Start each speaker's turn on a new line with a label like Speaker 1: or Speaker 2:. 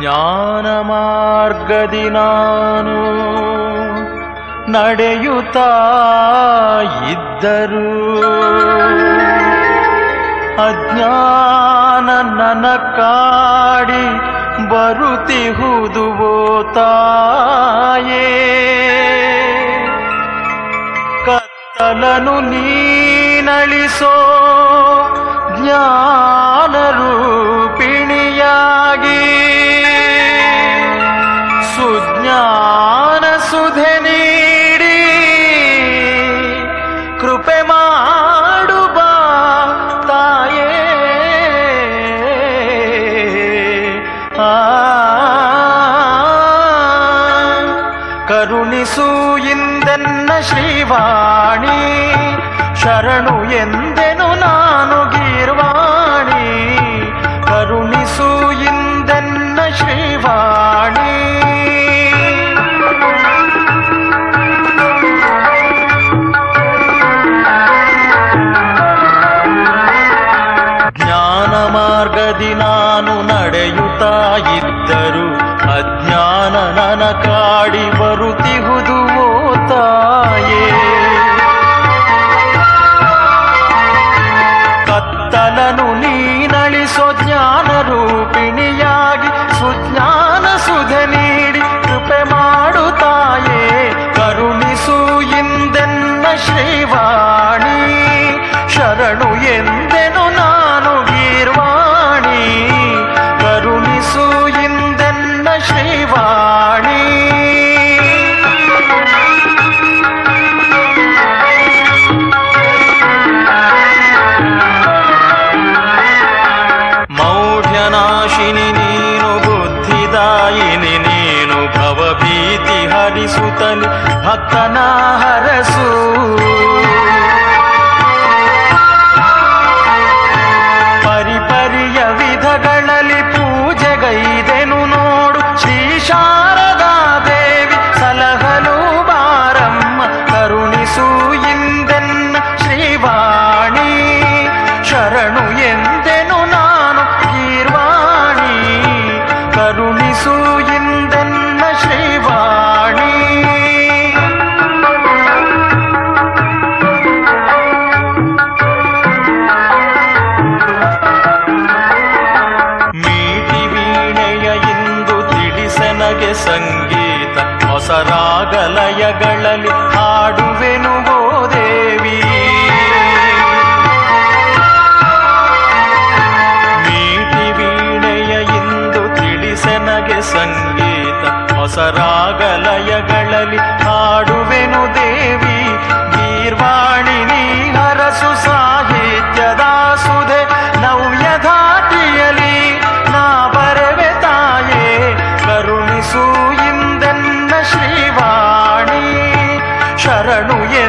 Speaker 1: ಜ್ಞಾನ ಮಾರ್ಗದಿ ನಾನು ನಡೆಯುತ್ತಾ ಇದ್ದರು ಅಜ್ಞಾನ ನನ ಕಾಡಿ ಬರುತ್ತಿಹುದುವೋ ತಾಯೇ ಕತ್ತಲನು ನೀನಳಿಸೋ ಜ್ಞಾನ ರೂಪಿಣಿಯಾಗಿ ಸುಜ್ಞಾನ ಸುಧೆ ನೀಡಿ ಕೃಪೆ ಮಾಡು ಬಾ ತಾಯೇ ಆ ಕರುಣಿಸು ಇಂದೆನ್ನ ಶ್ರೀವಾಣಿ ಶರಣು ಎಂದೆನು ನಾನು ಗೀರ್ವಾಣಿ ಕರುಣಿಸು ಇಂದೆನ್ನ ಶ್ರೀವಾಣಿ ಜ್ಞಾನ ಮಾರ್ಗದಿ ನಾನು ನಡೆಯುತ್ತಾ ಇದ್ದರು ಅಜ್ಞಾನ ನನ ಕಾಡಿ ಬರುತ್ತಿಹುದು ಓ ತಾಯೇ ಕತ್ತಲನು ನೀನಳಿಸೋ ಜ್ಞಾನ ರೂಪಿಣಿಯಾಗಿ ಸುಜ್ಞಾನ ಸುಧೆ ನೀಡಿ ಕೃಪೆ ಮಾಡು ತಾಯೇ ಕರುಣಿಸು ಇಂದೆನ್ನ ಶ್ರೀವಾಣಿ ಶರಣು ಎಂದೆನು ನಾನು ಗೀರ್ವಾಣಿ ಕರುಣಿಸು ಇಂದೆನ್ನ ಶ್ರೀವಾಣಿ ಮೌಢ್ಯನಾಶಿನಿ ನೀನು ಬುದ್ಧಿದಾಯಿನಿ ನೀನು ಭವಭೀತಿ ಹರಿಸುತ್ತಲಿ ಭಕ್ತನ ಹರಸು ಪರಿಪರಿಯ ವಿಧಗಳಲ್ಲಿ ಪೂಜೆಗೈದೆನು ನೋಡು ಶ್ರೀ ಶಾರದಾ ದೇವಿ ಸಲಹಲು ಬಾರಮ್ಮ ಕರುಣಿಸು ಇಂದೆನ್ನ ಶ್ರೀವಾಣಿ ಶರಣು ಎಂದೆನು ನಾನು ಗೀರ್ವಾಣಿ ಕರುಣಿಸು ಇಂದೆನ್ನ ಶ್ರೀವಾಣಿ ಮೀಟಿ ವೀಣೆಯ ಇಂದು ತಿಳಿಸನಗೆ ಸಂಗೀತ ಹೊಸ ರಾಗಲಯಗಳಲ್ಲಿ ಹಾಡುವೆನು ಓ ದೇವಿ ಮೀಟಿ ವೀಣೆಯ ಇಂದು ತಿಳಿಸನಗೆ ಸಂಗೀತ ಹೊಸ ರಾಗಲಯಗಳಲ್ಲಿ ಹಾಡುವೆನು ದೇವಿ ಗೀರ್ವಾಣಿ ನೀ ಹರಸು ಸಾಹಿತ್ಯದ ಸುಧೆ ನವ್ಯ ಧಾಟಿಯಲಿ ನಾ ಬರವೆ ತಾಯೇ ಕರುಣಿಸು ಇಂದೆನ್ನ ಶ್ರೀವಾಣಿ ಶರಣು